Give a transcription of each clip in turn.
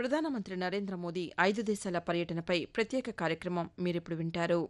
ప్రధానమంత్రి నరేంద్ర మోదీ ఐదు దేశాల పర్యటనపై ప్రత్యేక కార్యక్రమం మీరిప్పుడు వింటారు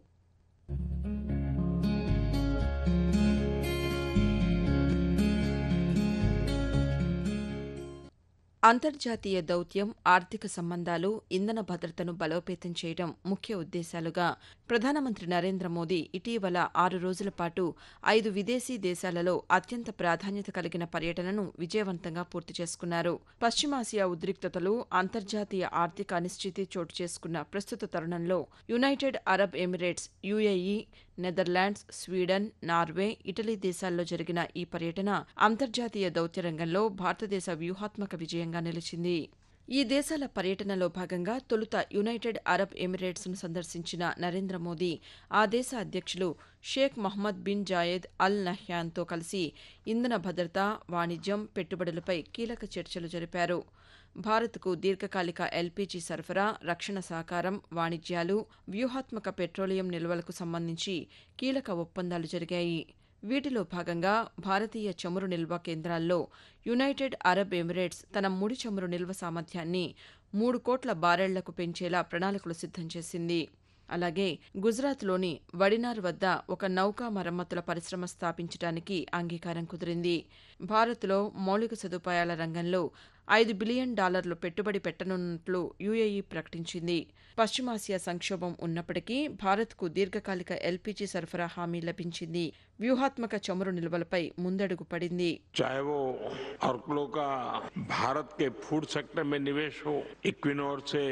అంతర్జాతీయ దౌత్యం ఆర్థిక సంబంధాలు ఇంధన భద్రతను బలోపేతం చేయడం ముఖ్య ఉద్దేశాలుగా ప్రధానమంత్రి నరేంద్ర మోదీ ఇటీవల ఆరు రోజుల పాటు ఐదు విదేశీ దేశాలలో అత్యంత ప్రాధాన్యత కలిగిన పర్యటనను విజయవంతంగా పూర్తి చేసుకున్నారు పశ్చిమాసియా ఉద్రిక్తతలు అంతర్జాతీయ ఆర్థిక అనిశ్చితి చోటు చేసుకున్న ప్రస్తుత తరుణంలో United Arab Emirates UAE Netherlands Sweden Norway Italy దేశాల్లో జరిగిన ఈ పర్యటన అంతర్జాతీయ దౌత్య రంగంలో భారతదేశ వ్యూహాత్మక విజయంగా నిలిచింది ఈ దేశాల పర్యటనలో భాగంగా తొలుత యునైటెడ్ అరబ్ ఎమిరేట్స్ను సందర్శించిన నరేంద్ర మోదీ ఆ దేశ అధ్యక్షులు Sheikh Mohammed bin Zayed Al నహ్యాన్తో కలిసి ఇంధన భద్రత వాణిజ్యం పెట్టుబడులపై కీలక చర్చలు జరిపారు భారత్కు దీర్ఘకాలిక ఎల్పీజీ సరఫరా రక్షణ సహకారం వాణిజ్యాలు వ్యూహాత్మక పెట్రోలియం నిల్వలకు సంబంధించి కీలక ఒప్పందాలు జరిగాయి వీటిలో భాగంగా భారతీయ చమురు నిల్వ కేంద్రాల్లో యునైటెడ్ అరబ్ ఎమిరేట్స్ తన ముడి చమురు నిల్వ సామర్థ్యాన్ని మూడు కోట్ల బారెళ్లకు పెంచేలా ప్రణాళికలు సిద్దం చేసింది అలాగే గుజరాత్లోని వడినార్ వద్ద ఒక నౌకా మరమ్మతుల పరిశ్రమ స్థాపించడానికి అంగీకారం కుదిరింది భారత్లో మౌలిక సదుపాయాల రంగంలో ఐదు బిలియన్ డాలర్లు పెట్టుబడి పెట్టనున్నట్లు యుఏఈ ప్రకటించింది పశ్చిమాసియా సంక్షోభం ఉన్నప్పటికీ భారత్కు దీర్ఘకాలిక ఎల్పీజీ సరఫరా హామీ లభించింది వ్యూహాత్మక చమురు నిల్వలపై ముందడుగు పడింది चाहे वो ऑर्कलो का भारत के फूड सेक्टर में निवेश हो इक्विनोर से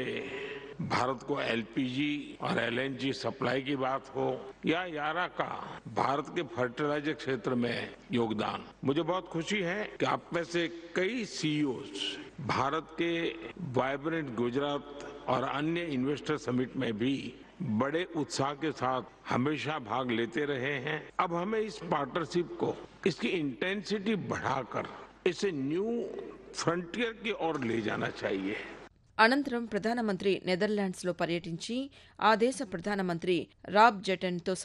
भारत को एलपीजी और एलएनजी सप्लाई की बात हो या यारा का भारत के फर्टिलाइजर क्षेत्र में योगदान मुझे बहुत खुशी है कि आप में से कई सीईओ भारत के वाइब्रेंट गुजरात और अन्य इन्वेस्टर समिट में भी बड़े उत्साह के साथ हमेशा भाग लेते रहे हैं अब हमें इस पार्टनरशिप को इसकी इंटेंसिटी बढ़ाकर इसे न्यू फ्रंटियर की ओर ले जाना चाहिए అనంతరం ప్రధానమంత్రి నెదర్లాండ్స్లో పర్యటించి ఆ దేశ ప్రధానమంత్రి రాబ్ జెటెన్తో